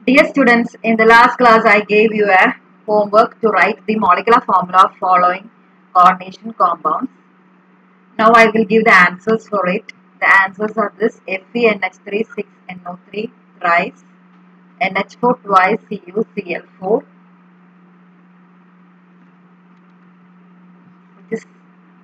Dear students, in the last class I gave you a homework to write the molecular formula of following coordination compounds. Now I will give the answers for it. The answers are this FeNH3 6NO3 thrice, NH4 twice Cu Cl4, which is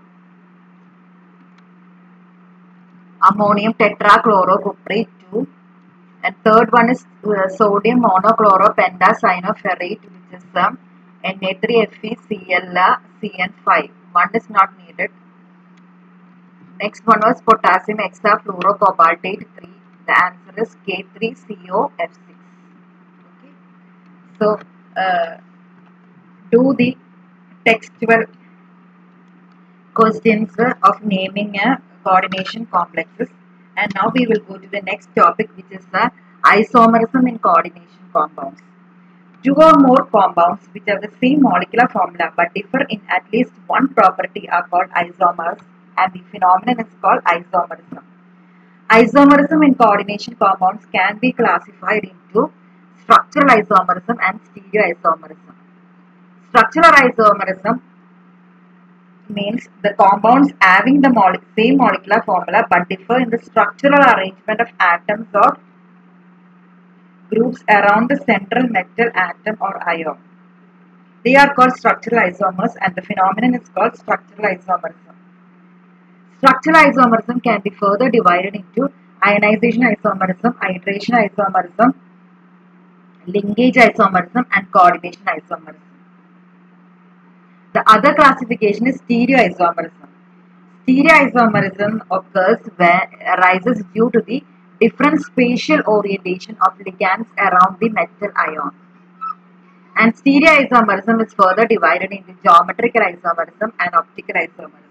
ammonium tetrachlorocuprate 2 and third one is uh, sodium monochloropentasinoferrate which is um, Na3FeCl CN5 one is not needed next one was potassium hexafluorocobaltate 3 the answer is K3COF6 okay so uh, do the textual questions of naming a coordination complexes and now we will go to the next topic which is the isomerism in coordination compounds. Two or more compounds which have the same molecular formula but differ in at least one property are called isomers and the phenomenon is called isomerism. Isomerism in coordination compounds can be classified into structural isomerism and stereoisomerism. Structural isomerism means the compounds having the mole same molecular formula but differ in the structural arrangement of atoms or groups around the central metal atom or ion. They are called structural isomers and the phenomenon is called structural isomerism. Structural isomerism can be further divided into ionization isomerism, hydration isomerism, linkage isomerism and coordination isomerism. The other classification is stereoisomerism. Stereoisomerism occurs when arises due to the different spatial orientation of ligands around the metal ion. And stereoisomerism is further divided into geometrical isomerism and optical isomerism.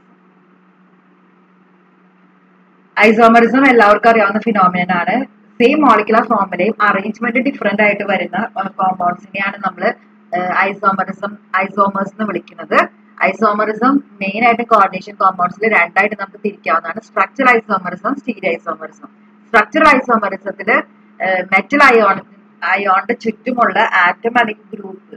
Isomerism എല്ലാവർക്കും അറിയാവുന്ന phenomenon ആണ് same molecular ഫോമിലെയും arrangement different ആയിട്ട് വരുന്ന കോമ്പൗണ്ട്സിനെയാണ് നമ്മൾ isomerism isomers എന്ന് വിളിക്കുന്നത് ഐസോമറിസം മെയിൻ ആയിട്ട് കോർഡിനേഷൻ കോമ്പൗണ്ട്സിൽ രണ്ടായിട്ട് നമുക്ക് തിരിക്കാവുന്നതാണ് structure isomerism stereo isomerism structure ഐസോമറിസത്തിൽ മെറ്റൽ അയോൺ അയോണിന്റെ ചുറ്റുമുള്ള ആറ്റം അല്ലെങ്കിൽ ഗ്രൂപ്പ്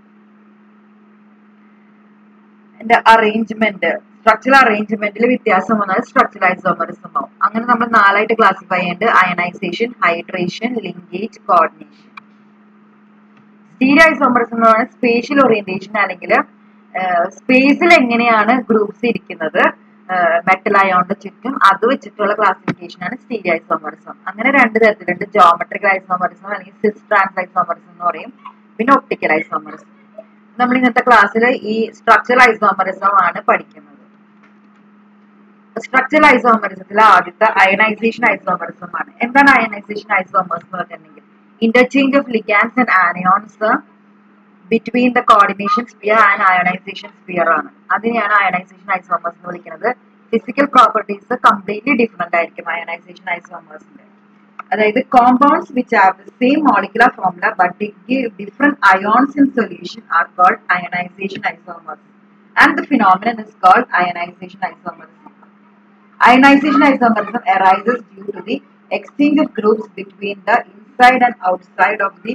അറേഞ്ച്മെന്റ് സ്ട്രക്ചറൽ അറേഞ്ച്മെന്റിൽ വ്യത്യാസം വന്നാൽ സ്ട്രക്ചറൽ ഐസോമറിസം ആവും അങ്ങനെ നമ്മൾ നാലായിട്ട് ക്ലാസിഫൈ ചെയ്യേണ്ടത് ionization hydration linkage coordination stereo isomerism എന്ന് പറയുന്നത് സ്പേഷ്യൽ ഓറിയന്റേഷൻ അല്ലെങ്കിൽ സ്പേസിൽ എങ്ങനെയാണ് ഗ്രൂപ്പ്സ് ഇരിക്കുന്നത് മെറ്റൽ അയോണിന്റെ ചുറ്റും അത് വെച്ചിട്ടുള്ള ക്ലാസിഫിക്കേഷൻ ആണ് സ്റ്റീരിയോ ഐസോമറിസം അങ്ങനെ രണ്ട് തരത്തിലുണ്ട് ജോമെട്രിക്കൽ ഐസോമറിസം അല്ലെങ്കിൽ സിസ് ട്രാൻസ് ഐസോമറിസം എന്ന് പറയും പിന്നെ ഒപ്റ്റിക്കൽ ഐസോമറിസം നമ്മൾ ഇന്നത്തെ ക്ലാസ്സിൽ ഈ സ്ട്രക്ചറൽ ഐസോമറിസം ആണ് പഠിക്കുന്നത് സ്ട്രക്ചറൽ ഐസോമറിസത്തിൽ ആദ്യത്തെ അയണൈസേഷൻ ഐസോമറിസം ആണ് എന്താണ് അയണൈസേഷൻ ഐസോമേഴ്സ് എന്ന് പറഞ്ഞിട്ടുണ്ടെങ്കിൽ interchange of ligands and anions uh, between the coordination sphere and ionization sphere ആണ് അതിനെയാണ് അയണൈസേഷൻ ഐസോമേഴ്സ് എന്ന് വിളിക്കുന്നത് ഫിസിക്കൽ പ്രോപ്പർട്ടീസ് കംപ്ലീറ്റ്ലി ഡിഫറെന്റ് ആയിരിക്കും അയണൈസേഷൻ ഐസോമേഴ്സിന്റെ അതായത് compounds which have the same molecular formula but give different ions in solution are called ionization isomers and the phenomenon is called ionization isomers Ionization isomerism arises due to the exchange of groups between the inside and outside of the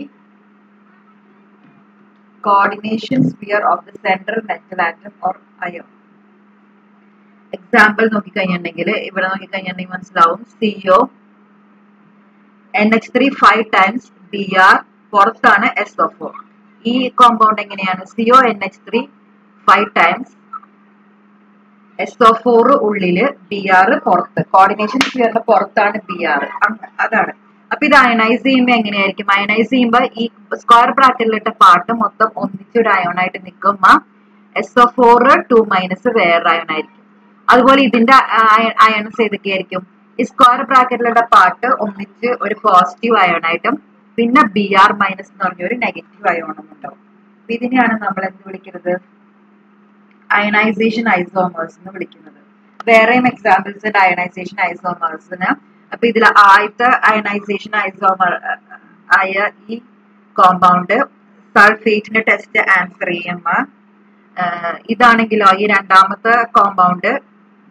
coordination sphere of the central metal atom or ion. Example നോക്കിക്കഴിഞ്ഞിട്ടുണ്ടെങ്കിൽ ഇവിടെ നോക്കിക്കഴിഞ്ഞിട്ടുണ്ടെങ്കിൽ മനസ്സിലാവും CO N H three five times B R പുറത്താണ് S O four ഈ compound എങ്ങനെയാണ് CO N H three five times S O four ഉള്ളില് B R പുറത്ത് coordination സ്ഫിയറിന്റെ പുറത്താണ് ബി ആർ അതാണ് അപ്പൊ ഇത് അയണൈസ് ചെയ്യുമ്പോൾ എങ്ങനെയായിരിക്കും അയണൈസ് ചെയ്യുമ്പോൾ ഈ സ്ക്വയർ ബ്രാക്കറ്റിലിട്ട പാർട്ട് മൊത്തം ഒന്നിച്ചൊരു അയോൺ ആയിട്ട് നിൽക്കുമ്പോ S O four two minus വേറെ അയോൺ ആയിരിക്കും അതുപോലെ ഇതിന്റെ അയൺസ് ഏതൊക്കെയായിരിക്കും ഈ സ്ക്വയർ ബ്രാക്കറ്റിലുള്ള പാർട്ട് ഒന്നിച്ച് ഒരു പോസിറ്റീവ് അയോൺ ആയിട്ടും പിന്നെ ബി ആർ മൈനസ് എന്ന് പറഞ്ഞ ഒരു നെഗറ്റീവ് അയോണും ഉണ്ടാവും അപ്പൊ ഇതിനെയാണ് നമ്മൾ എന്ത് വിളിക്കുന്നത് അയണൈസേഷൻ ഐസോമേഴ്സ് എന്ന് വിളിക്കുന്നത് വേറെയും എക്സാമ്പിൾസ് ഉണ്ട് അയണൈസേഷൻ ഐസോമേഴ്സിന് അപ്പൊ ഇതിൽ ആദ്യത്തെ അയണൈസേഷൻ ഐസോമർ ആയ ഈ കോമ്പൗണ്ട് സൾഫേറ്റിന്റെ ടെസ്റ്റ് ആൻസർ ചെയ്യുമ്പോൾ ഇതാണെങ്കിലോ ഈ രണ്ടാമത്തെ കോമ്പൗണ്ട്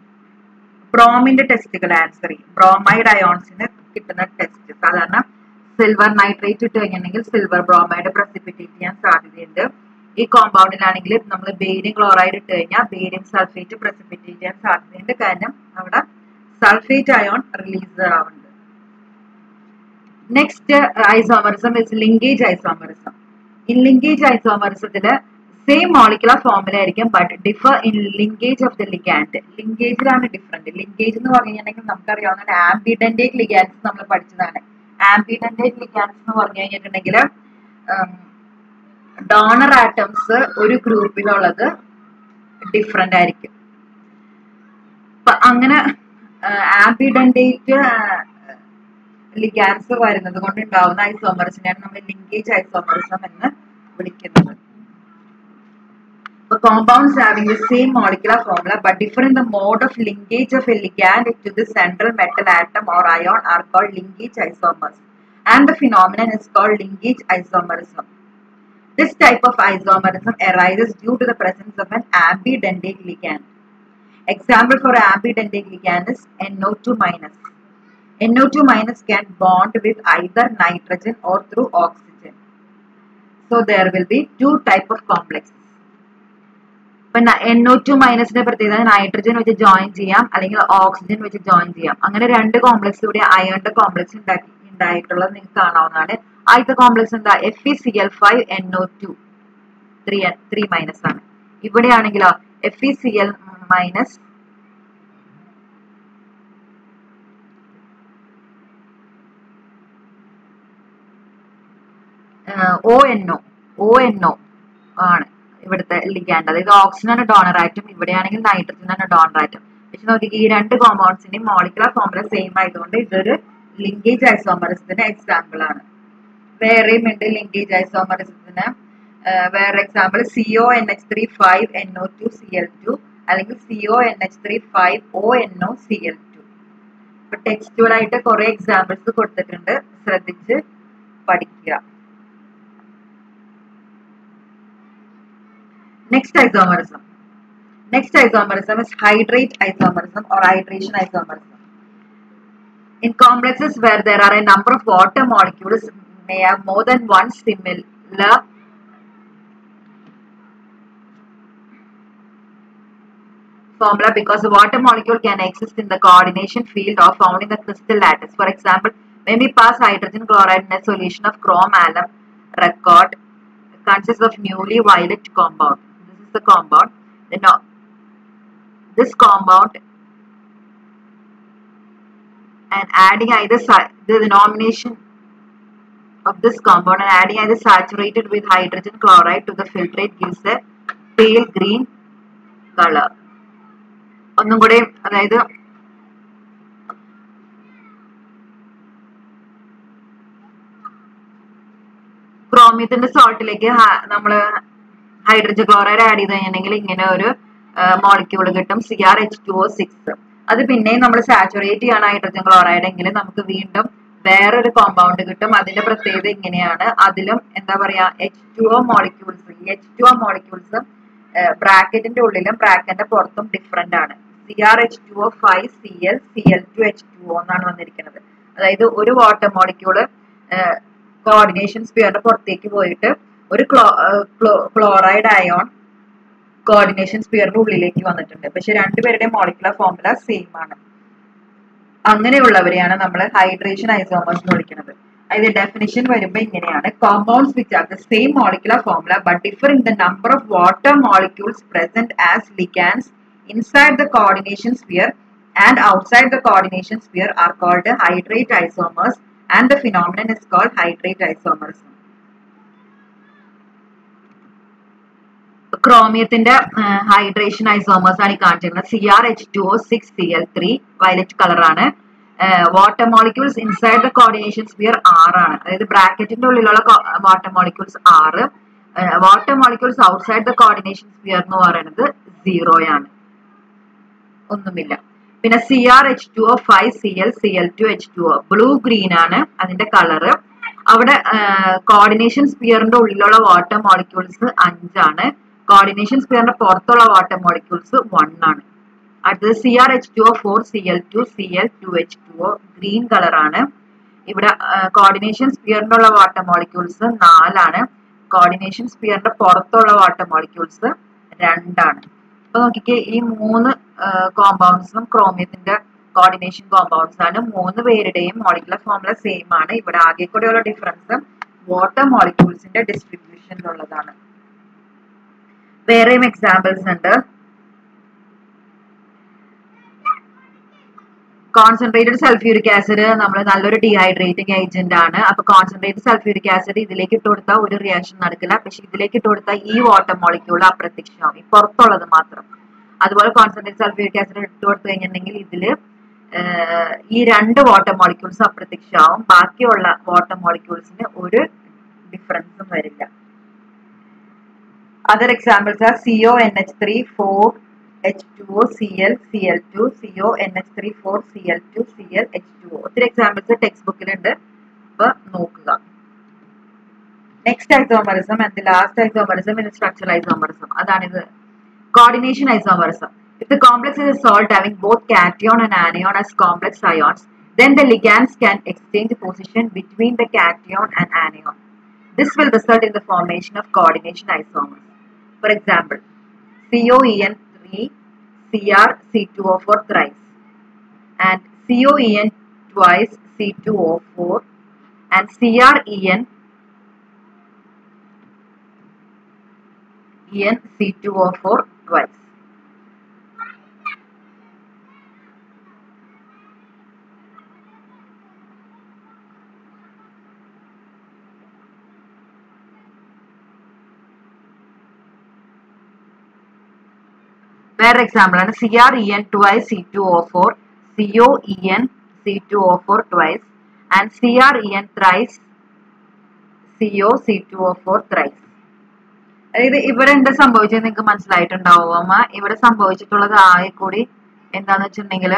ബ്രോമിന്റെ ടെസ്റ്റുകൾ ആൻസർ ചെയ്യും ബ്രോമൈഡ് അയോൺസിന് കിട്ടുന്ന ടെസ്റ്റ് സാധാരണ സിൽവർ നൈട്രേറ്റ് ഇട്ട് കഴിഞ്ഞിട്ടുണ്ടെങ്കിൽ സിൽവർ ബ്രോമൈഡ് പ്രസിപ്പിറ്റേറ്റ് ചെയ്യാൻ സാധ്യതയുണ്ട് ഈ കോമ്പൗണ്ടിലാണെങ്കിൽ നമ്മൾ ബേരിയം ക്ലോറൈഡ് ഇട്ട് കഴിഞ്ഞാൽ ബേരിയം സൾഫേറ്റ് പ്രസിപ്പിറ്റേറ്റ് ചെയ്യാൻ സാധ്യതയുണ്ട് കാരണം അവിടെ സൾഫേറ്റ് അയോൺ റിലീസ് ആവുന്നുണ്ട് next isomerism is linkage isomerism in linkage ഐസോമറിസത്തില് സെയിം മോളിക്കുലർ ഫോമില ആയിരിക്കും but differ in linkage of the ligand ലിങ്കേജിലാണ് ഡിഫറെന്റ് ലിങ്കേജ് എന്ന് പറഞ്ഞു കഴിഞ്ഞിട്ടുണ്ടെങ്കിൽ നമുക്കറിയാവുന്ന ആംബിഡന്റേറ്റ് ലിഗാൻസ് നമ്മൾ പഠിച്ചതാണ് ആംബിഡന്റേറ്റ് ലിഗാൻസ് എന്ന് പറഞ്ഞു കഴിഞ്ഞിട്ടുണ്ടെങ്കിൽ ഡോണർ ആറ്റംസ് ഒരു ഗ്രൂപ്പിലുള്ളത് ഡിഫറെന്റ് ആയിരിക്കും അങ്ങനെ ആംബിഡന്റേറ്റ് ലിഗാൻസ് വരുന്നത് കൊണ്ട് ഉണ്ടാവുന്ന ഐസോമറിസിനെയാണ് നമ്മൾ ലിങ്കേജ് ഐസോമറിസം എന്ന് വിളിക്കുന്നത് So compounds having the same molecular formula but differ in the mode of linkage of a ligand to the central metal atom or ion are called linkage isomers. And the phenomenon is called linkage isomerism. This type of isomerism arises due to the presence of an ambidentate ligand. Example for ambidentate ligand is NO2 minus. NO2 minus can bond with either nitrogen or through oxygen. So there will be two type of complexes. ഇപ്പൊ N O two മൈനസിന്റെ പ്രത്യേകത nitrogen വെച്ച് join ചെയ്യാം അല്ലെങ്കിൽ oxygen വെച്ച് join ചെയ്യാം അങ്ങനെ രണ്ട് കോംപ്ലക്സ് ഇവിടെ അയണിന്റെ കോംപ്ലക്സ് ഉണ്ടാക്കി ഉണ്ടായിട്ടുള്ളത് നിങ്ങൾക്ക് കാണാവുന്നതാണ് ആദ്യത്തെ കോംപ്ലക്സ് എന്താ F E C L five N O two three three minus ആണ് ഇവിടെയാണെങ്കിലോ F E C L minus O N O O N O ആണ് ഇവിടുത്തെ ലിഗാൻഡ് അതായത് ഓക്സിജൻ ആണ് ഡോണർ ആറ്റം ഇവിടെയാണെങ്കിൽ നൈട്രജൻ ആണ് ഡോണർ ആറ്റം പക്ഷെ നോക്കി ഈ രണ്ട് കോമ്പൗണ്ട്സിന്റെയും മോളിക്കുലർ ഫോമുല സെയിം ആയതുകൊണ്ട് ഇതൊരു ലിങ്കേജ് ഐസോമറിസത്തിന് എക്സാമ്പിൾ ആണ് വേറെയും ഉണ്ട് ലിങ്കേജ് ഐസോമറിസത്തിന് വേറെ example CO N H three five N O two C L two അല്ലെങ്കിൽ CO N H three five O N O C L two ഇപ്പൊ ടെക്സ്റ്റുവൽ ആയിട്ട് കുറെ എക്സാമ്പിൾസ് കൊടുത്തിട്ടുണ്ട് ശ്രദ്ധിച്ച് പഠിക്കുക Next isomerism. Next isomerism is hydrate isomerism or hydration isomerism. In complexes where there are a number of water molecules may have more than one similar formula because the water molecule can exist in the coordination field or found in the crystal lattice. For example, when we pass hydrogen chloride in a solution of chrome alum record consists of newly violet compound. This is the compound. The no this compound and adding either the denomination of this compound and adding either saturated with hydrogen chloride to the filtrate gives a pale green color. ഒന്നും കൂടെ അതായത് ക്രോമിയത്തിന്റെ സോൾട്ടിലേക്ക് നമ്മൾ hydrogen chloride add ചെയ്ത് കഴിഞ്ഞിട്ടുണ്ടെങ്കിൽ ഇങ്ങനെ ഒരു molecule കിട്ടും C R H two O six അത് പിന്നെയും നമ്മൾ സാച്ചുറേറ്റ് ചെയ്യാണ് ഹൈഡ്രജൻ ക്ലോറൈഡ് എങ്കിൽ നമുക്ക് വീണ്ടും വേറൊരു കോമ്പൗണ്ട് കിട്ടും അതിന്റെ പ്രത്യേകത ഇങ്ങനെയാണ് അതിലും എന്താ പറയാ എച്ച് ടു ഒ മോളിക്യൂൾസ് ഈ എച്ച് ടു ഒ മോളിക്യൂൾസ് ബ്രാക്കറ്റിന്റെ ഉള്ളിലും ബ്രാക്കറ്റിന്റെ പുറത്തും ഡിഫറെന്റ് ആണ് C R H two O five C L C L two H two O എന്നാണ് വന്നിരിക്കുന്നത് അതായത് ഒരു വാട്ടർ മോളിക്യൂള് കോർഡിനേഷൻ സ്പിയറിന്റെ പുറത്തേക്ക് പോയിട്ട് ഒരു ക്ലോ ക്ലോറൈഡ് അയോൺ കോർഡിനേഷൻ സ്പിയറിന്റെ ഉള്ളിലേക്ക് വന്നിട്ടുണ്ട് പക്ഷെ രണ്ടുപേരുടെയും മോളിക്കുലർ ഫോമുല സെയിം ആണ് അങ്ങനെയുള്ളവരെയാണ് നമ്മൾ ഹൈഡ്രേഷൻ ഐസോമേഴ്സ് എന്ന് വിളിക്കുന്നത് അതിന്റെ ഡെഫിനിഷൻ വരുമ്പോൾ ഇങ്ങനെയാണ് compounds which are the same molecular formula but differ in the number of water molecules present as ligands inside the coordination sphere and outside the coordination sphere are called hydrate isomers and the phenomenon is called hydrate isomerism. ക്രോമിയത്തിന്റെ hydration isomers ആണ് ഈ കാണിച്ചിരുന്നത് C R H two O six C L three violet കളറാണ് water molecules inside the coordination sphere ആറാണ് അതായത് ബ്രാക്കറ്റിന്റെ ഉള്ളിലുള്ള water molecules ആറ് water molecules outside the coordination sphere എന്ന് പറയുന്നത് സീറോയാണ് ഒന്നുമില്ല പിന്നെ C R H two O five C L C L two H two O blue green ആണ് അതിന്റെ കളറ് അവിടെ കോർഡിനേഷൻ സ്പിയറിന്റെ ഉള്ളിലുള്ള വാട്ടർ മോളിക്യൂൾസ് അഞ്ചാണ് കോർഡിനേഷൻ സ്പിയറിന്റെ പുറത്തുള്ള വാട്ടർ മോളിക്യൂൾസ് വൺ ആണ് അടുത്തത് C R H two O four C L two C L two H two O green കളറാണ് ഇവിടെ കോർഡിനേഷൻ സ്പിയറിന്റെ ഉള്ള വാട്ടർ മോളിക്യൂൾസ് നാലാണ് കോർഡിനേഷൻ സ്പിയറിന്റെ പുറത്തുള്ള വാട്ടർ മോളിക്യൂൾസ് രണ്ടാണ് അപ്പൊ നോക്കിക്കേ ഈ മൂന്ന് കോമ്പൗണ്ട്സും ക്രോമിയത്തിന്റെ കോർഡിനേഷൻ കോമ്പൗണ്ട്സ് ആണ് മൂന്ന് പേരുടെയും മോളിക്കുലർ ഫോർമുല സെയിം ആണ് ഇവിടെ ആകെ കൂടെയുള്ള ഡിഫറൻസ് വാട്ടർ മോളിക്യൂൾസിന്റെ ഡിസ്ട്രിബ്യൂഷനിലുള്ളതാണ് വേറെയും എക്സാമ്പിൾസ് ഉണ്ട് കോൺസെൻട്രേറ്റഡ് സൾഫ്യൂരിക് ആസിഡ് നമ്മൾ നല്ലൊരു ഡീഹൈഡ്രേറ്റിംഗ് ഏജന്റ് ആണ് അപ്പൊ കോൺസെൻട്രേറ്റഡ് സൾഫ്യൂരിക് ആസിഡ് ഇതിലേക്ക് ഇട്ട് കൊടുത്താൽ ഒരു റിയാക്ഷൻ നടക്കില്ല പക്ഷെ ഇതിലേക്ക് ഇട്ട് കൊടുത്താൽ ഈ വാട്ടർ മോളിക്യൂൾ അപ്രത്യക്ഷമാവും ഈ പുറത്തുള്ളത് മാത്രം അതുപോലെ കോൺസെൻട്രേറ്റ് സൾഫ്യൂരിക് ആസിഡ് ഇട്ട് കൊടുത്തു കഴിഞ്ഞിട്ടുണ്ടെങ്കിൽ ഇതില് ഈ രണ്ട് വാട്ടർ മോളിക്യൂൾസ് അപ്രത്യക്ഷമാവും ബാക്കിയുള്ള വാട്ടർ മോളിക്യൂൾസിന് ഒരു ഡിഫറൻസും വരില്ല other examples are C O N H three four H two O C L C L two C O N H three four C L two C L H two O ഒത്തിരി examples text ബുക്കിലുണ്ട് അപ്പൊ നോക്കുക next isomerism and last isomerism in structural isomerism അതാണിത് coordination isomerism. If the complex is a salt having both cation and anion as complex ions, then the ligands can exchange position between the cation and anion. This will result in the formation of coordination isomers. For example, COEN3 Cr C2O4 thrice and COEN twice C2O4 and CrEN En C2O4 twice. വേറെ example ആണ് C R E N twice C two O four C O E N C two O four twice and C R E N thrice C O C two O four thrice അതായത് ഇവിടെ എന്താ സംഭവിച്ചത് നിങ്ങൾക്ക് മനസ്സിലായിട്ടുണ്ടാവും അമ്മ ഇവിടെ സംഭവിച്ചിട്ടുള്ളത് ആകെ കൂടി എന്താന്ന് വെച്ചിട്ടുണ്ടെങ്കിൽ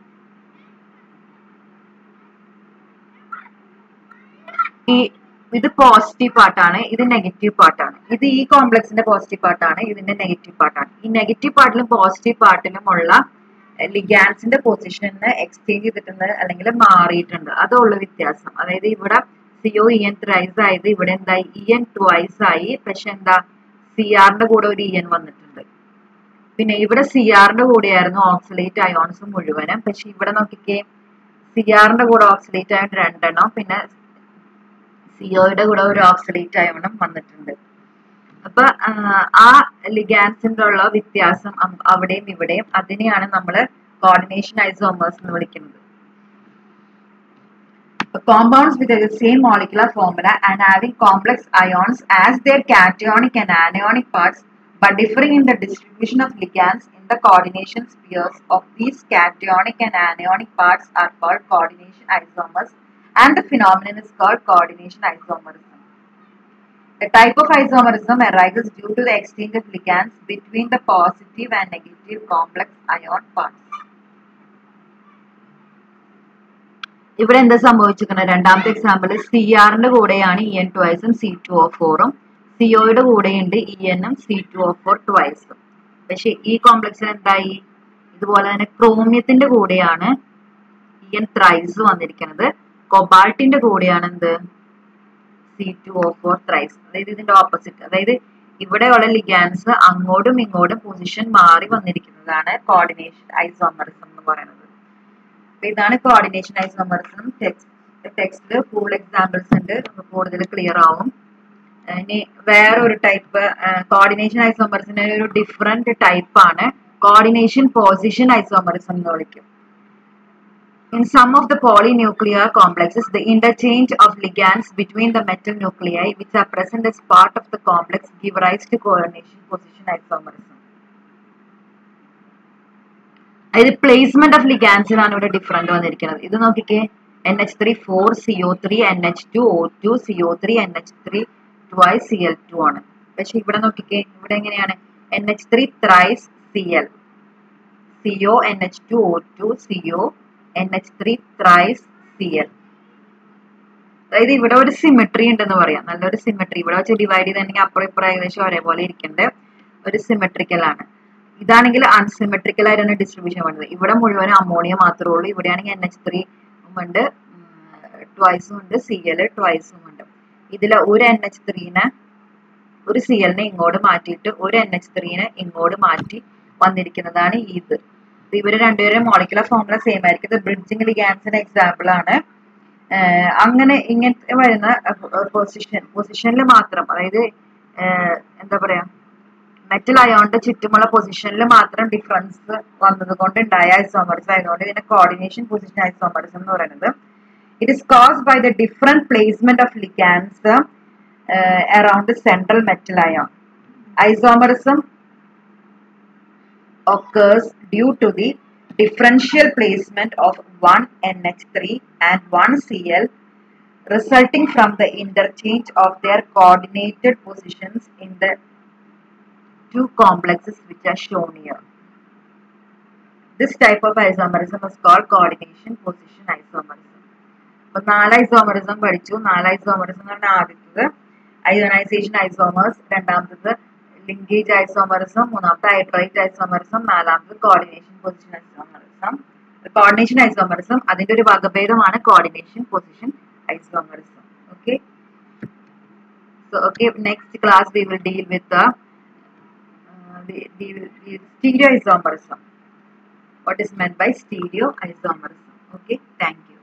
ഈ ഇത് പോസിറ്റീവ് പാർട്ടാണ് ഇത് നെഗറ്റീവ് പാർട്ടാണ് ഇത് ഈ കോംപ്ലക്സിന്റെ പോസിറ്റീവ് പാർട്ടാണ് ഇതിന്റെ നെഗറ്റീവ് പാർട്ടാണ് ഈ നെഗറ്റീവ് പാർട്ടിലും പോസിറ്റീവ് പാർട്ടിലും ഉള്ള ലിഗാൻസിന്റെ പൊസിഷന് എക്സ്ചേഞ്ച് ചെയ്തിട്ടുണ്ട് അല്ലെങ്കിൽ മാറിയിട്ടുണ്ട് അതുള്ള വ്യത്യാസം അതായത് ഇവിടെ സിഒ ഇ എൻ ത്രൈസ് ആയത് ഇവിടെ എന്തായി ഇ എൻ ട്വൈസ് ആയി പക്ഷെ എന്താ സി ആറിന്റെ കൂടെ ഒരു ഇ എൻ വന്നിട്ടുണ്ട് പിന്നെ ഇവിടെ സി ആറിന്റെ കൂടെയായിരുന്നു ഓക്സിലേറ്റ് അയോൺസ് മുഴുവനും പക്ഷെ ഇവിടെ നോക്കിക്കേ സി ആറിന്റെ കൂടെ ഓക്സിലേറ്റ് അയോൺ രണ്ടെണ്ണം പിന്നെ സിഒയുടെ കൂടെ ഒരു ഓക്സിലേറ്റ് അയോണും വന്നിട്ടുണ്ട് അപ്പൊ ആ ലിഗാൻസിന്റെ ഉള്ള വ്യത്യാസം അവിടെയും ഇവിടെയും അതിനെയാണ് നമ്മൾ കോർഡിനേഷൻ ഐസോമേഴ്സ് എന്ന് വിളിക്കുന്നത് compounds with the same molecular formula and having complex ions as their cationic and anionic parts but differing in the distribution of ligands in the coordination spheres of these cationic and anionic parts are called coordination isomers and the phenomenon is called coordination isomerism. The type of isomerism arises due to the exchange of ligands between the positive and negative complex ion parts. ഇവിടെ എന്താ സംഭവിച്ചിരിക്കുന്നത് രണ്ടാമത്തെ example C ആറിന്റെ കൂടെയാണ് E N ട്വൈസും C two O ഫോറും സിഒയുടെ കൂടെയുണ്ട് ഇ എന്നും സി ടു ഒ ഫോർ ട്വൈസും പക്ഷെ ഈ കോംപ്ലക്സിൽ എന്തായി ഇതുപോലെ തന്നെ ക്രോമിയത്തിന്റെ കൂടെയാണ് ഇ എൻ ത്രൈസ് വന്നിരിക്കുന്നത് കൊബാൾട്ടിന്റെ കൂടെയാണ് എന്ത് C two O four thrice അതായത് ഇതിന്റെ ഓപ്പോസിറ്റ് അതായത് ഇവിടെയുള്ള ലിഗാൻസ് അങ്ങോട്ടും ഇങ്ങോട്ടും പൊസിഷൻ മാറി വന്നിരിക്കുന്നതാണ് കോർഡിനേഷൻ ഐസോമറിസം എന്ന് പറയുന്നത് അപ്പൊ ഇതാണ് കോർഡിനേഷൻ ഐസോമറിസം ടെക്സ്റ്റ് ടെക്സ്റ്റിൽ കൂടുതൽ എക്സാമ്പിൾസ് ഉണ്ട് കൂടുതൽ ക്ലിയർ ആവും ഇനി വേറൊരു ടൈപ്പ് കോർഡിനേഷൻ ഐസോമറിസിന്റെ ഒരു ഡിഫറെന്റ് ടൈപ്പ് ആണ് കോർഡിനേഷൻ പൊസിഷൻ ഐസോമറിസം എന്ന് വിളിക്കും In some of the polynuclear complexes, the interchange of ligands between the metal nuclei which are present as part of the complex give rise to coordination position isomerism. അതായത് placement of ലിഗാൻസിനാണ് ഇവിടെ different വന്നിരിക്കുന്നത് ഇത് നോക്കിക്കേ N H three four C O three N H two O two C O three N H three twice C L two ആണ് പക്ഷെ ഇവിടെ നോക്കിക്കേ ഇവിടെ എങ്ങനെയാണ് N H three thrice C L C O N H two O two C O N H three thrice C L അതായത് ഇവിടെ ഒരു symmetry ഉണ്ടെന്ന് പറയാം നല്ലൊരു സിമെട്രി ഇവിടെ വെച്ച് ഡിവൈഡ് ചെയ്തിട്ടുണ്ടെങ്കിൽ അപ്പുറം ഇപ്പുറം ഏകദേശം ഒരേപോലെ ഇരിക്കേണ്ട ഒരു സിമെട്രിക്കൽ ആണ് ഇതാണെങ്കിൽ അൺസിമെട്രിക്കൽ ആയിട്ടാണ് ഡിസ്ട്രിബ്യൂഷൻ വേണ്ടത് ഇവിടെ മുഴുവൻ അമോണിയ മാത്രമേ ഉള്ളൂ ഇവിടെയാണെങ്കിൽ എൻ എച്ച് ത്രീ ഉണ്ട് ട്വൈസും ഉണ്ട് സി എൽ ട്വൈസും ഉണ്ട് ഇതിൽ ഒരു എൻ എച്ച് ത്രീനെ ഒരു സി എല്ലിനെ ഇങ്ങോട്ട് മാറ്റിയിട്ട് ഒരു എൻ എച്ച് ത്രീനെ ഇങ്ങോട്ട് മാറ്റി വന്നിരിക്കുന്നതാണ് ഇത് ഇവര് രണ്ടുപേരും മോളിക്കുലർ ഫോർമുല സെയിം ആയിരിക്കും ഇത് ബ്രിഡ്ജിങ് ലിഗാൻസിന്റെ എക്സാമ്പിൾ ആണ് ആഹ് അങ്ങനെ ഇങ്ങനത്തെ വരുന്ന പൊസിഷൻ പൊസിഷനിൽ മാത്രം അതായത് ആഹ് എന്താ പറയാ മെറ്റൽ അയോണിന്റെ ചുറ്റുമുള്ള പൊസിഷനിൽ മാത്രം ഡിഫറൻസ് വന്നത് കൊണ്ട് ഉണ്ടായ ഐസോമറിസം ആയതുകൊണ്ട് ഇതിനെ കോർഡിനേഷൻ പൊസിഷൻ ഐസോമറിസം എന്ന് പറയുന്നത് it is cause by the different placement of ligands around central metal ion isomerism occurs due to the differential placement of one NH3 and one Cl resulting from the interchange of their coordinated positions in the two complexes which are shown here. This type of isomerism is called coordination position isomerism. അപ്പൊ നാല് isomerism പഠിച്ചു നാല് isomerism എന്ന് പറഞ്ഞാൽ ആദ്യത്തത് ionisation isomers രണ്ടാമത്തത് linkage isomerism മൂന്നാമത്തെ hydrate isomerism നാലാമത് coordination position isomerism coordination isomerism അതിന്റെ ഒരു വകഭേദമാണ് coordination position isomerism okay so okay next class we will deal with the uh, the, the, the stereoisomerism what is meant by stereoisomerism okay thank you